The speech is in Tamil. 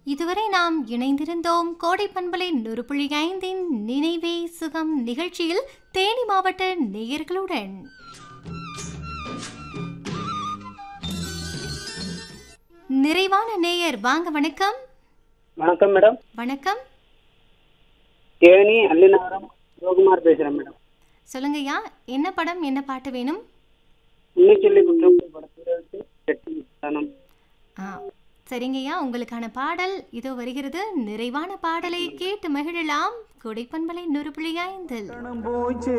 இதுவரை நாம் இணைந்திருந்தோம் கோடை பண்பலை நொறுப்புள்ளி ஐந்தின் நினைவே சுகம் நிகழ்ச்சியில் தேனி மாவட்ட நேயர்களுடன் நிறைவான நேயர் வாங்க வணக்கம் வணக்கம் மேடம் வணக்கம் தேனி அல்லிநகரம் சிவகுமார் பேசுகிறேன் மேடம் சொல்லுங்கய்யா என்ன படம் என்ன பாட்டு வேணும் உன்னிச்சொல்லி குற்றம் படத்திலிருந்து வெற்றி ஸ்தானம் ஆ சரிங்கய்யா உங்களுக்கான பாடல் இதோ வருகிறது நிறைவான பாடலை கேட்டு மகிழலாம் கொடைப்பண்பலை நொறுப்புள்ளி ஐந்தில் போச்சு